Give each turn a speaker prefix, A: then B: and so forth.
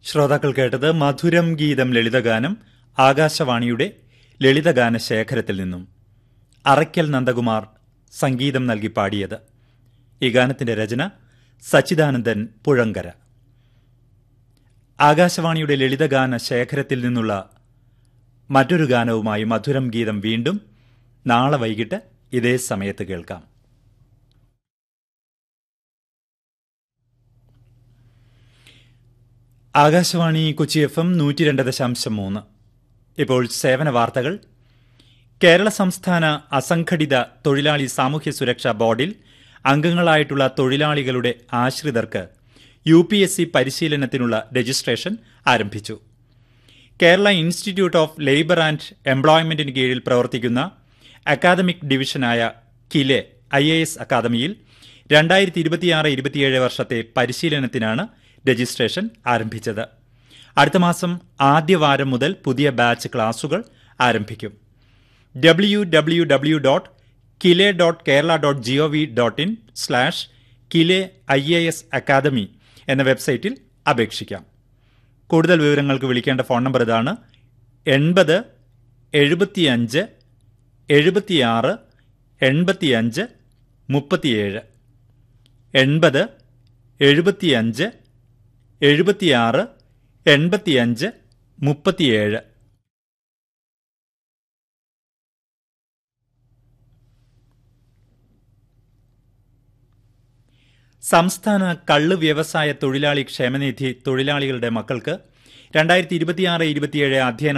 A: ശ്രോതാക്കൾ കേട്ടത് മധുരം ഗീതം ലളിതഗാനം ആകാശവാണിയുടെ ലളിതഗാന ശേഖരത്തിൽ നിന്നും അറയ്ക്കൽ നന്ദകുമാർ സംഗീതം നൽകി പാടിയത് ഈ ഗാനത്തിന്റെ രചന സച്ചിദാനന്ദൻ പുഴങ്കര ആകാശവാണിയുടെ ലളിതഗാന ശേഖരത്തിൽ നിന്നുള്ള മറ്റൊരു ഗാനവുമായി മധുരം ഗീതം വീണ്ടും നാളെ വൈകിട്ട് ഇതേ സമയത്ത് കേൾക്കാം ആകാശവാണി കൊച്ചി എഫ് എം നൂറ്റി രണ്ട് ദശാംശം മൂന്ന് ഇപ്പോൾ സേവന വാർത്തകൾ കേരള സംസ്ഥാന അസംഘടിത തൊഴിലാളി സാമൂഹ്യ സുരക്ഷാ ബോർഡിൽ അംഗങ്ങളായിട്ടുള്ള തൊഴിലാളികളുടെ ആശ്രിതർക്ക് യു പി എസ് സി പരിശീലനത്തിനുള്ള രജിസ്ട്രേഷൻ ആരംഭിച്ചു Kerala institute of labour and എംപ്ലോയ്മെന്റിന് കീഴിൽ പ്രവർത്തിക്കുന്ന അക്കാദമിക് ഡിവിഷനായ കിലെ ഐ എ എസ് അക്കാദമിയിൽ രണ്ടായിരത്തി ഇരുപത്തിയാറ് ഇരുപത്തിയേഴ് വർഷത്തെ പരിശീലനത്തിനാണ് രജിസ്ട്രേഷൻ ആരംഭിച്ചത് അടുത്ത മാസം ആദ്യ വാരം മുതൽ പുതിയ ബാച്ച് ക്ലാസുകൾ ആരംഭിക്കും W W W dot KILE dot Kerala dot G O V dot in slash KILE I A S academy എന്ന വെബ്സൈറ്റിൽ അപേക്ഷിക്കാം കൂടുതൽ വിവരങ്ങൾക്ക് വിളിക്കേണ്ട ഫോൺ നമ്പർ ഇതാണ് എൺപത് എഴുപത്തിയഞ്ച് എഴുപത്തിയാറ് എൺപത്തിയഞ്ച് മുപ്പത്തിയേഴ് എൺപത് എഴുപത്തിയഞ്ച് എഴുപത്തിയാറ് എൺപത്തിയഞ്ച് മുപ്പത്തിയേഴ് സംസ്ഥാന കള്ള് വ്യവസായ തൊഴിലാളി ക്ഷേമനിധി തൊഴിലാളികളുടെ മക്കൾക്ക് രണ്ടായിരത്തി ഇരുപത്തിയാറ് ഇരുപത്തിയേഴ് അധ്യയന